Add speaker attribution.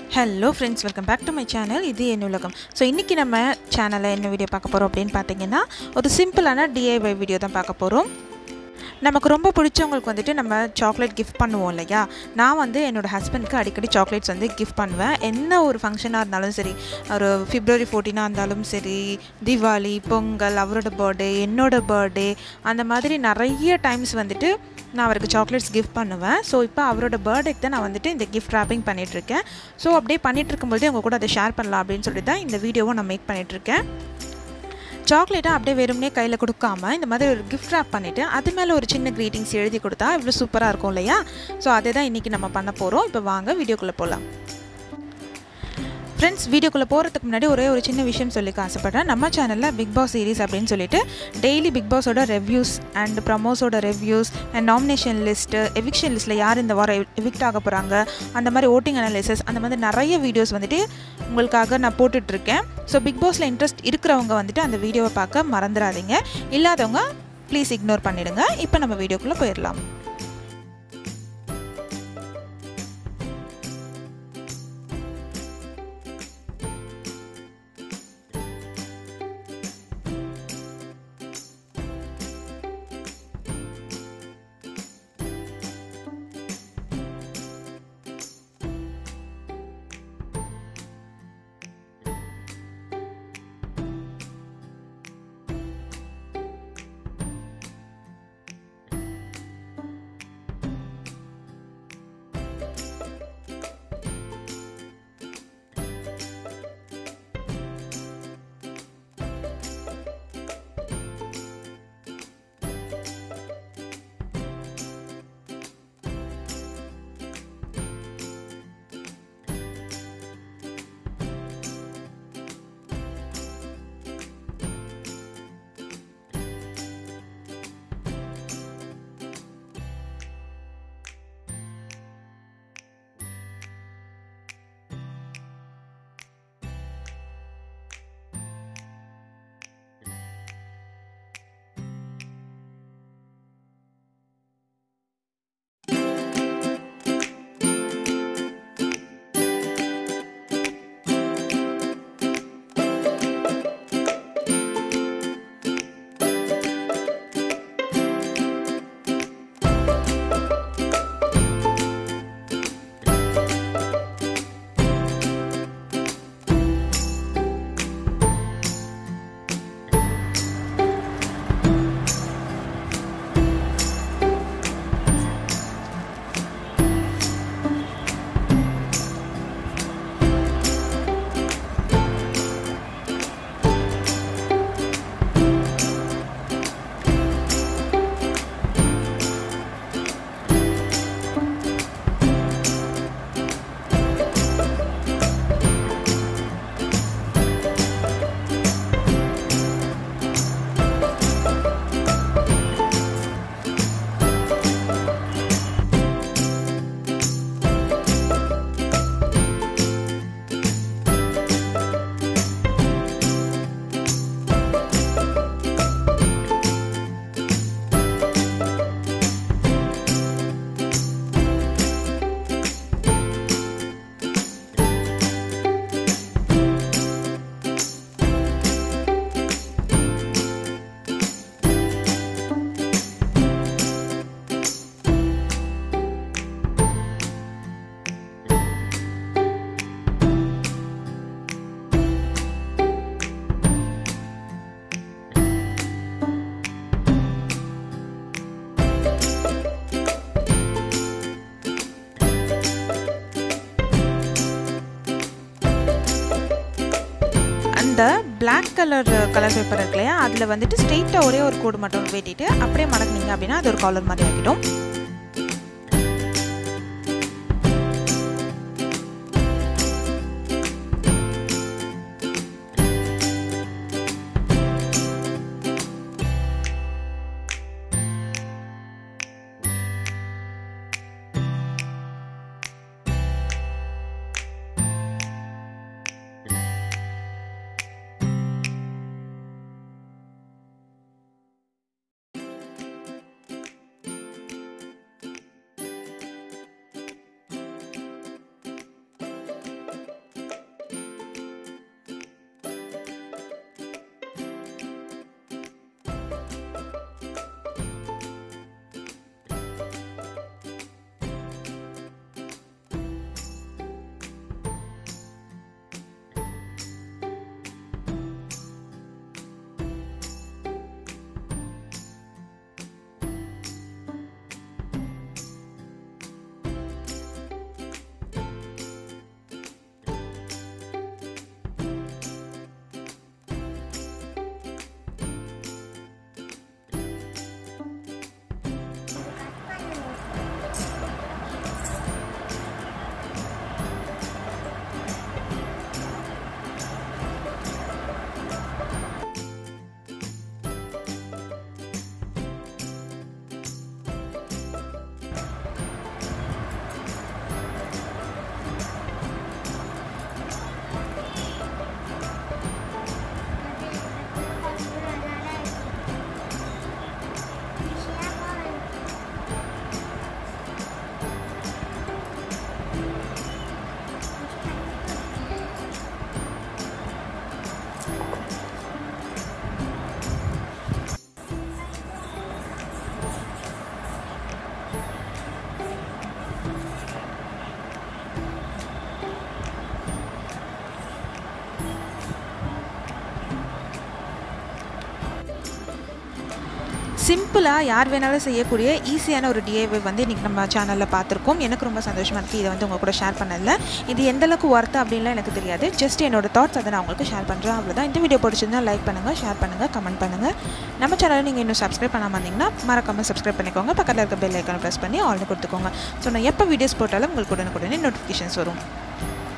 Speaker 1: hello friends welcome back to my channel இது என் உலகம் ஸோ இன்றைக்கி நம்ம சேனலில் என்ன வீடியோ பார்க்க போகிறோம் அப்படின்னு பார்த்தீங்கன்னா ஒரு சிம்பிளான டிஐஒய் வீடியோ தான் பார்க்க போகிறோம் நமக்கு ரொம்ப பிடிச்சவங்களுக்கு வந்துட்டு நம்ம சாக்லேட் கிஃப்ட் பண்ணுவோம் இல்லையா நான் வந்து என்னோடய ஹஸ்பண்ட்க்கு அடிக்கடி சாக்லேட்ஸ் வந்து கிஃப்ட் பண்ணுவேன் என்ன ஒரு ஃபங்க்ஷனாக இருந்தாலும் சரி ஒரு பிப்ரவரி ஃபோர்டீனாக இருந்தாலும் சரி தீபாவளி பொங்கல் அவரோட பர்த்டே என்னோட பர்த்டே அந்த மாதிரி நிறைய டைம்ஸ் வந்துட்டு நான் அவருக்கு சாக்லேட்ஸ் கிஃப்ட் பண்ணுவேன் ஸோ இப்போ அவரோட பர்த்டேக்கு தான் நான் வந்துட்டு இந்த கிஃப்ட் ரேப்பிங் பண்ணிகிட்ருக்கேன் ஸோ அப்படியே பண்ணிகிட்டு இருக்கும்போது உங்கள் கூட அதை ஷேர் பண்ணலாம் அப்படின்னு சொல்லிட்டு தான் இந்த வீடியோவும் நான் மேக் பண்ணிகிட்ருக்கேன் சாக்லேட்டை அப்படியே வெறுமனே கையில் கொடுக்காம இந்த மாதிரி ஒரு கிஃப்ட் ரேப் பண்ணிவிட்டு அது மேலே ஒரு சின்ன க்ரீட்டிங்ஸ் எழுதி கொடுத்தா இவ்வளோ சூப்பராக இருக்கும் இல்லையா ஸோ அதை தான் இன்றைக்கி நம்ம பண்ண போகிறோம் இப்போ வாங்க வீடியோக்குள்ளே போகலாம் ஃப்ரெண்ட்ஸ் வீடியோக்குள்ளே போகிறதுக்கு முன்னாடி ஒரே ஒரு சின்ன விஷயம் சொல்லிக்க ஆசைப்பட்றேன் நம்ம சேனலில் பிக் பாஸ் சீரிஸ் அப்படின்னு சொல்லிட்டு டெய்லி பிக் பாஸோட ரெவ்யூஸ் அண்ட் ப்ரமோஸோட reviews and nomination list eviction லிஸ்ட்டில் யார் இந்த வாரம் எவிக்ட் ஆக போகிறாங்க அந்த மாதிரி ஓட்டிங் அனாலிசிஸ் அந்த மாதிரி நிறைய வீடியோஸ் வந்துட்டு உங்களுக்காக நான் போட்டுட்ருக்கேன் ஸோ பிக் பாஸில் இன்ட்ரெஸ்ட் இருக்கிறவங்க வந்துட்டு அந்த வீடியோவை பார்க்க மறந்துடாதீங்க இல்லாதவங்க ப்ளீஸ் இக்னோர் பண்ணிவிடுங்க இப்போ நம்ம வீடியோக்குள்ளே போயிடலாம் அந்த பிளாக் கலர் கலர் பேப்பர் இருக்கு இல்லையா அதில் வந்துட்டு ஸ்ட்ரெயிட்டாக ஒரே ஒரு கோடு மட்டும் வெட்டிட்டு அப்படியே மடக்குனீங்க அப்படின்னா அது ஒரு காலர் மாதிரி ஆகிடும் சிம்பிளாக யார் வேணாலும் செய்யக்கூடிய ஈஸியான ஒரு டிஐவை வந்து இன்றைக்கி நம்ம சேனலில் பார்த்துருக்கோம் எனக்கு ரொம்ப சந்தோஷமாக இருக்குது இதை வந்து உங்கள் கூட ஷேர் பண்ணல இது எந்த அளவுக்கு ஒர்த்து அப்படின்லாம் எனக்கு தெரியாது ஜஸ்ட் என்னோட தாட்ஸ் அதை நான் உங்களுக்கு ஷேர் பண்ணுறேன் அவ்வளோதான் இந்த வீடியோ பிடிச்சிருந்தா லைக் பண்ணுங்கள் ஷேர் பண்ணுங்கள் கமெண்ட் பண்ணுங்கள் நம்ம சேனலை நீங்கள் இன்னும் சப்ஸ்கிரைப் பண்ணாமல் இருந்தீங்கன்னா மறக்காமல் சப்ஸ்கிரைப் பண்ணிக்கோங்க பக்கத்தில் இருக்க பெல் ஐக்கானை ப்ரெஸ் பண்ணி ஆல்னு கொடுத்துக்கோங்க ஸோ நான் எப்போ வீடியோஸ் போட்டாலும் உங்களுக்கு உடனுக்குடனே நோட்டிஃபிகேஷன்ஸ் வரும்